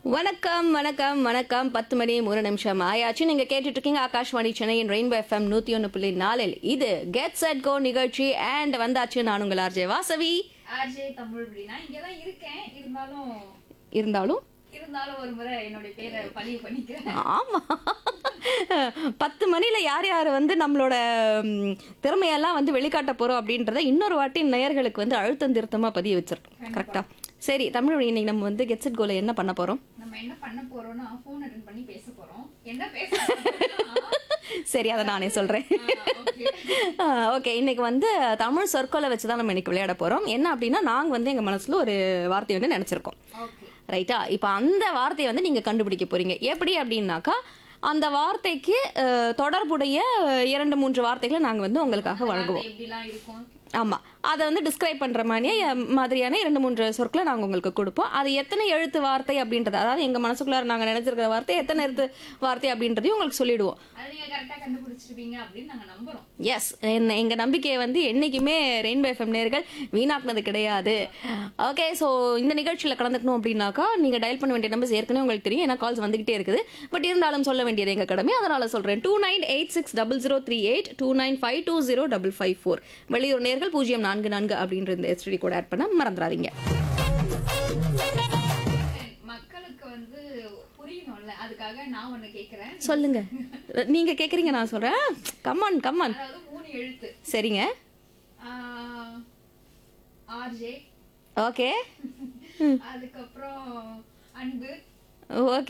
வணக்கம் வணக்கம் வணக்கம் பத்து மணி மூணு நிமிஷம் ஆயாச்சு நீங்க கேட்டுட்டு இருக்கீங்க ஆகாஷ்வாணி சென்னையின் ரெயின்போ எஃப்எம் நூத்தி ஒன்று புள்ளி நாலில் இது கெட் செட் கோ நிகழ்ச்சி அண்ட் வந்தாச்சு நான் உங்கள் ஆர்ஜே வாசவி ஆர்ஜே தமிழ் அப்படின்னா இங்கதான் இருக்கேன் இருந்தாலும் இருந்தாலும் இருந்தாலும் ஒரு முறை என்னுடைய பேரை பதிவு பண்ணிக்கிறேன் ஆமா பத்து மணில யார் யார் வந்து நம்மளோட ம், திறமையெல்லாம் வந்து வெளிக்காட்ட போறோம் அப்படின்றத இன்னொரு வாட்டி நேயர்களுக்கு வந்து அழுத்தம் திருத்தமா பதிய வச்சிருக்கோம் கரெக்டா சரி தமிழ் வழி இன்னைக்கு நம்ம வந்து கெட் செட் கோல என்ன பண்ண போறோம் நம்ம என்ன பண்ண போறோம்னா ஃபோன் அட்டன் பண்ணி பேச போறோம் என்ன பேச போறோம்னா, சரி அதை நானே சொல்றேன் ஆ, okay. ஓகே இன்னைக்கு வந்து தமிழ் சொற்களை வச்சு தான் நம்ம இன்னைக்கு விளையாட போறோம் என்ன அப்படின்னா நாங்க வந்து எங்க மனசுல ஒரு வார்த்தையை வந்து நினைச்சிருக்கோம் Okay. ரைட்டா இப்போ அந்த வார்த்தையை வந்து நீங்க கண்டுபிடிக்க போறீங்க எப்படி அப்படின்னாக்கா அந்த வார்த்தைக்கு அஹ், தொடர்புடைய அஹ், இரண்டு மூன்று வார்த்தைகளை நாங்க வந்து உங்களுக்காக வழங்குவோம் அது எப்படிலாம் இருக்கும் ஆமா அதை வந்து டிஸ்கிரைப் பண்ற மாதிரியே அஹ், மாதிரியான இரண்டு மூன்று சொற்களை நாங்க உங்களுக்கு கொடுப்போம் அது எத்தனை எழுத்து வார்த்தை அப்படின்றது அதாவது எங்க மனசுக்குள்ளார நாங்க நினைச்சிருக்கிற வார்த்தை எத்தனை எழுத்து வார்த்தை அப்படின்றதையும் உங்களுக்கு சொல்லிடுவோம் அதை நீங்க கரெக்டா கண்டுபிடிச்சிருப்பீங்க அப்படின்னு நாங்க நம்புறோம் எஸ் எங்க நம்பிக்கையை வந்து என்னைக்குமே ரெயின்போ எஃப்எம் நேர்கள் வீணாக்குனது கிடையாது ஓகே ஸோ இந்த நிகழ்ச்சியில் கலந்துக்கணும் அப்படின்னாக்கா நீங்க டயல் பண்ண வேண்டிய நம்பர்ஸ் ஏற்கனவே உங்களுக்கு தெரியும் ஏன்னா கால்ஸ் வந்துகிட்டே இருக்குது பட் இருந்தாலும் சொல்ல வேண்டியது எங்க கடமை அதனால சொல்றேன் two nine eight six double zero three eight two nine five two zero double five four வெளியூர் நேர்கள் பூஜ்ஜியம் நான்கு நான்கு அப்படின்ற இந்த எஸ்டி கூட ஆட் பண்ண மறந்துடாதீங்க மக்களுக்கு வந்து புரியணும்ல அதுக்காக நான் ஒண்ணு கேக்குறேன் சொல்லுங்க நீங்க கேக்குறீங்க நான் சொல்றேன் கம்மான் கம்மான் அதாவது மூணு எழுத்து சரிங்க ஆர்ஜே ஓகே அதுக்கப்புறம் அன்பு ஓகே